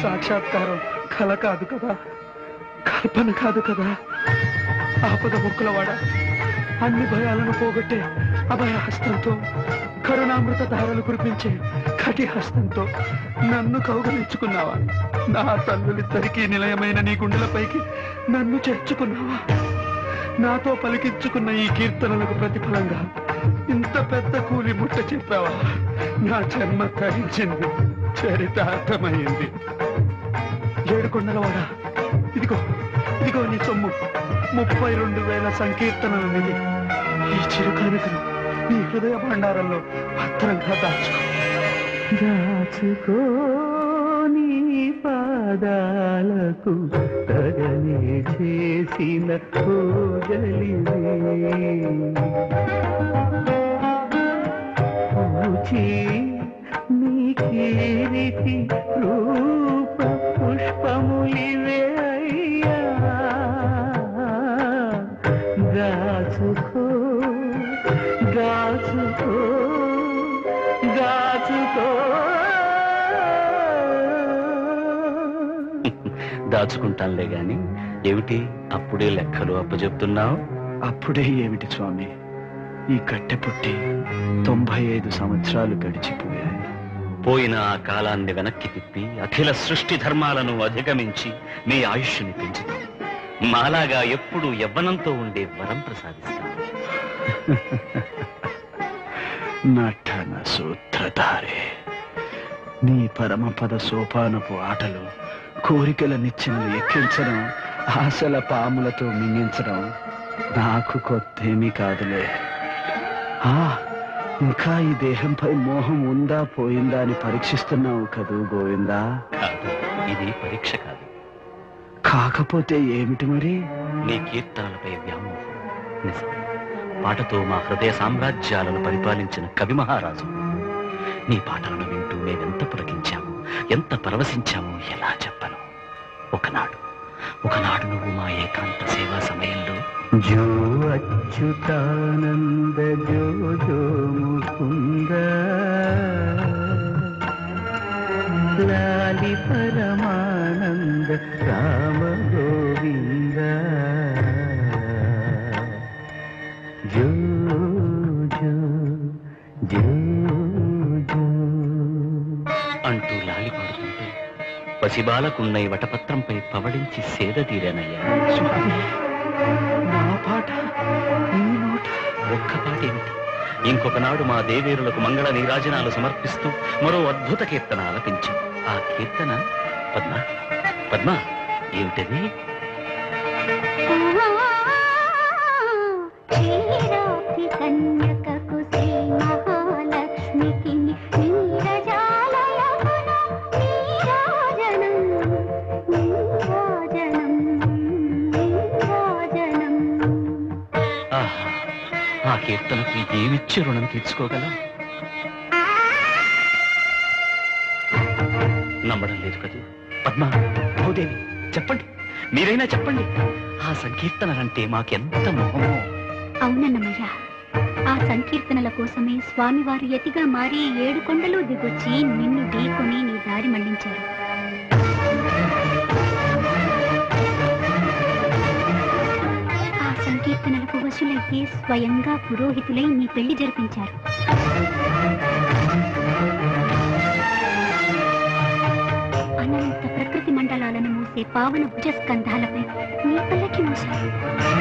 సాక్షాత్కారం కల కాదు కదా కల్పన కాదు కదా ఆపద మొక్కులవాడ అన్ని భయాలను పోగొట్టే అభయ హస్తంతో కరుణామృత ధారలు కురిపించే కటి హస్తంతో నన్ను కౌగలించుకున్నావా నా తల్లులిద్దరికీ నిలయమైన నీ గుండెలపైకి నన్ను చేర్చుకున్నావా నాతో పలికించుకున్న ఈ కీర్తనలకు ప్రతిఫలంగా ఇంత పెద్ద కూలి ముట్ట చెప్పావా నా జన్మ తరించింది చరితార్థమైంది ఏడుకొండలవాడా ఇదిగో ఇదిగో నీ సొమ్ము ముప్పై రెండు వేల సంకీర్తనల నిధి ఈ చిరుకానుకను నీ హృదయ భండారంలో భద్రంగా దాచుకో దాచుకో నీ పాదాలకు తగనే చేసిన పూచి నీ కీరితి రూప పుష్పములివే అయ్యా గాచుకో గాచుకో గాచుకో దాచుకుంటానులే గాని ఏమిటి అప్పుడే లెక్కలు అప్పచెప్తున్నావు అప్పుడే ఏమిటి స్వామి ఈ కట్టె పుట్టి తొంభై ఐదు సంవత్సరాలు గడిచిపోయాయి పోయిన ఆ కాలాన్ని వెనక్కి తిప్పి అఖిల సృష్టి ధర్మాలను అధిగమించి మీ ఆయుష్ని పెంచుతాను మాలాగా ఎప్పుడు యవ్వనంతో ఉండే వరం ప్రసాదిస్తాను నటన సూత్రధారే నీ పరమపద సోపానపు ఆటలు కోరికల నిచ్చెనలు ఎక్కించడం ఆశల పాములతో మింగించడం నాకు కొత్తేమీ కాదులే ఆ ఇంకా ఈ దేహంపై మోహం ఉందా పోయిందా అని పరీక్షిస్తున్నావు కదూ గోవిందా కాదు ఇది పరీక్ష కాదు కాకపోతే ఏమిటి మరి నీ కీర్తనలపై వ్యామోహం నిజం పాటతో మా హృదయ సామ్రాజ్యాలను పరిపాలించిన కవి మహారాజు నీ పాటలను వింటూ మేమెంత పులకించాము ఎంత పరవశించామో ఎలా చెప్పను ఒకనాడు ఒకనాడు నువ్వు మా ఏకాంత సేవా సమయంలో జో అచ్యుతానంద జో జో ముకుంద లాలి పరమానంద రామ గోవింద జో జో జో జో అంటూ లాలి పాడుతుంటే పసిబాలకున్నై వటపత్రంపై పవళించి సేద తీరానయ్యా స్వామి నా పాట నీ నోట ఒక్క పాట ఏమిటి ఇంకొకనాడు మా దేవేరులకు మంగళ నీరాజనాలు సమర్పిస్తూ మరో అద్భుత కీర్తన ఆలపించు ఆ కీర్తన పద్మ పద్మ ఏమిటది క్షీరాబ్ది కన్యకకు శ్రీ మహాలక్ష్మికి నీరజాలయమున నీరాజనం నీరాజనం నీరాజనం ఆహా ఆ కీర్తనకు ఏమిచ్చి రుణం తీర్చుకోగలం నమ్మడం లేదు కదూ పద్మ భూదేవి చెప్పండి మీరైనా చెప్పండి ఆ సంకీర్తనలంటే మాకెంత మోహమో అవునన్నమయ్య ఆ సంకీర్తనల కోసమే స్వామివారు యతిగా మారి ఏడు కొండలు దిగొచ్చి నిన్ను ఢీకొని నీ దారి మళ్లించారు ఆ సంకీర్తనలకు వశులయ్యి స్వయంగా పురోహితులై నీ పెళ్లి జరిపించారు అనంత ప్రకృతి మండలాలను మూసే పావన భుజస్కంధాలపై నీ పల్లకి మోసారు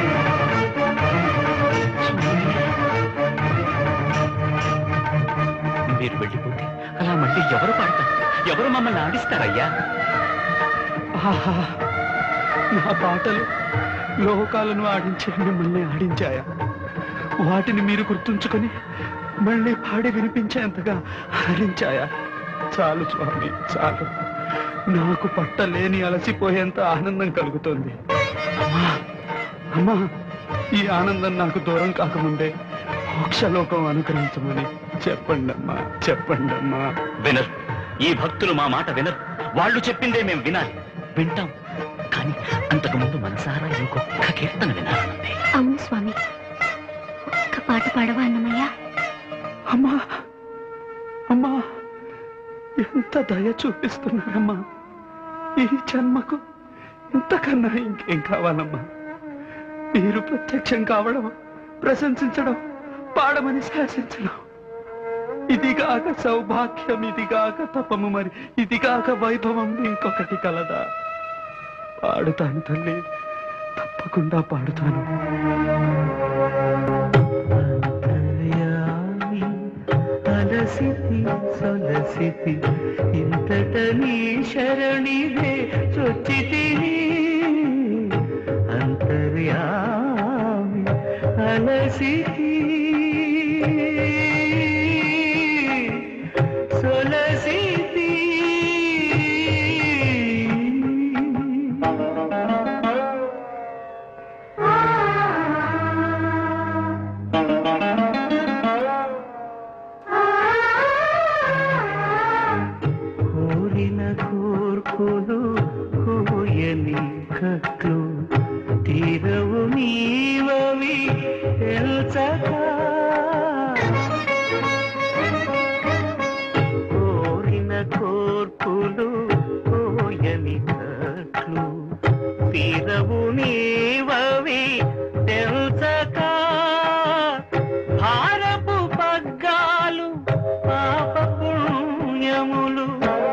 మీరు వెళ్ళిపోతే అలా మళ్ళీ ఎవరు పాడతారు ఎవరు మమ్మల్ని ఆడిస్తారయ్యా ఆహా నా పాటలు లోకాలను ఆడించే మిమ్మల్ని ఆడించాయా వాటిని మీరు గుర్తుంచుకొని మళ్ళీ పాడి వినిపించేంతగా హరించాయా చాలు స్వామి చాలు నాకు పట్టలేని అలసిపోయేంత ఆనందం కలుగుతోంది అమ్మా అమ్మా ఈ ఆనందం నాకు దూరం కాకముందే మోక్షలోకం అనుగ్రహించమని చెప్పండి అమ్మా చెప్పండి అమ్మా వినరు ఈ భక్తులు మా మాట వినరు వాళ్ళు చెప్పిందే మేము వినాలి వింటాం కానీ అంతకు ముందు మనసారా ఇంకొక కీర్తన వినాలనుంది అవును స్వామి ఒక్క పాట పాడవా అన్నమయ్య అమ్మా అమ్మా ఎంత దయ చూపిస్తున్నారమ్మా ఈ జన్మకు ఇంతకన్నా ఇంకేం కావాలమ్మా మీరు ప్రత్యక్షం కావడం ప్రశంసించడం పాడమని శాసించడం ఇదిగాక సౌభాగ్యం ఇదిగాక తపము మరి ఇదిగాక వైభవం ఇంకొకటి కలదా పాడుతాను తల్లి తప్పకుండా పాడుతాను అంతర్యామి అలసితి సొలసితి ఇంతట నీ శరణివే చొచ్చితిని అంతర్యామి అలసితి సొలసితి కోరిన కోర్కులు కోయని కట్లు తీరవు నీవవి తెలుసక కోరిన కోర్కులు కోయని కట్లు తీరవు నీవవి తెలుసక భారపు పగ్గాలు పాప పుణ్యములు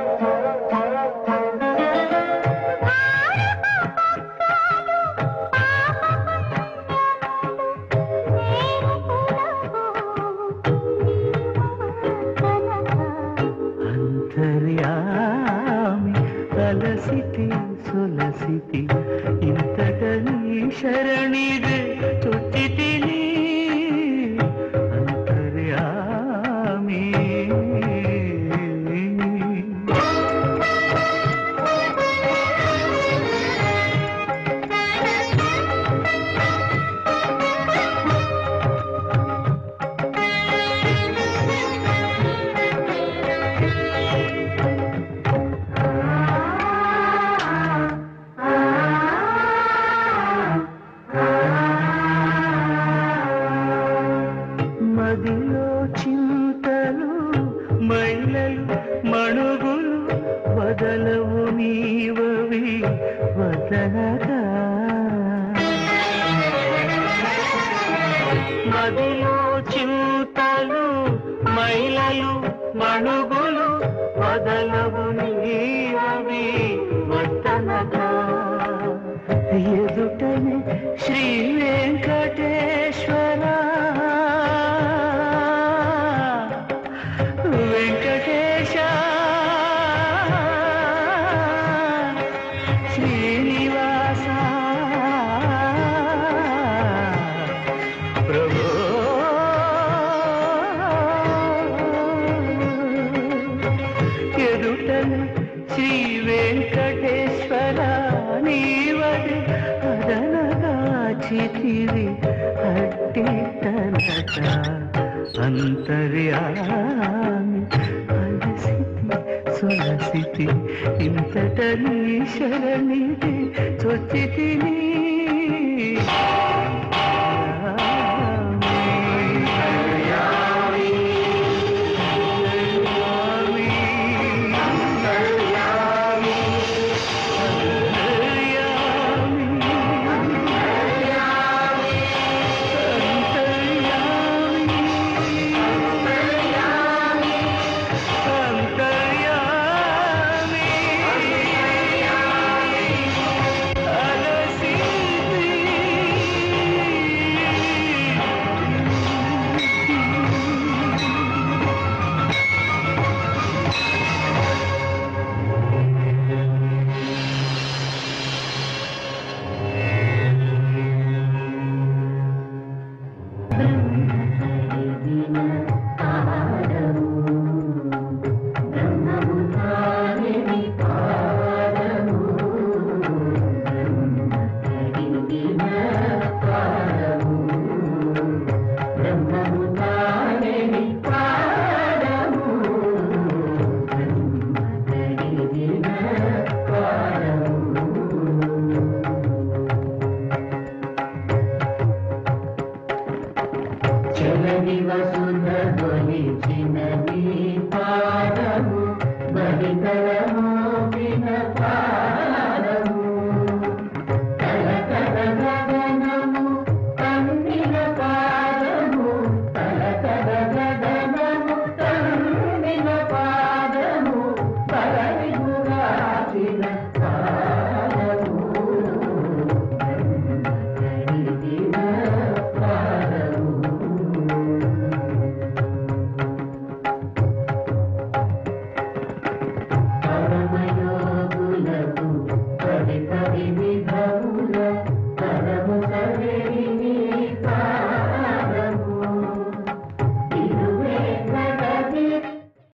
అంతర్యామి అలసితి సొలసితి ఇంతట నీ శరణిదే తొట్టితిని అంతర్యామి మదిలో చింతలు మైలలు మణుగులు వదలవు నీవవి వదలగా మదిలో చింతలు మైలలు మణుగులు వదలవు నీవవి వదలగా ఎదుటనే శ్రీ వెంకటేశ్వర వెంకటేశ శ్రీనివాస ప్రభు ఎదుటను శ్రీ వెంకటేశ్వర నీవది అదనగా చితివి అట్టి తనక అంతర్యామి అలసితి సొలసితి ఇంతట నీ శరణిది చొచ్చితిని చలని వసుధ ధ్వనించిన నీ పాదము బహితరము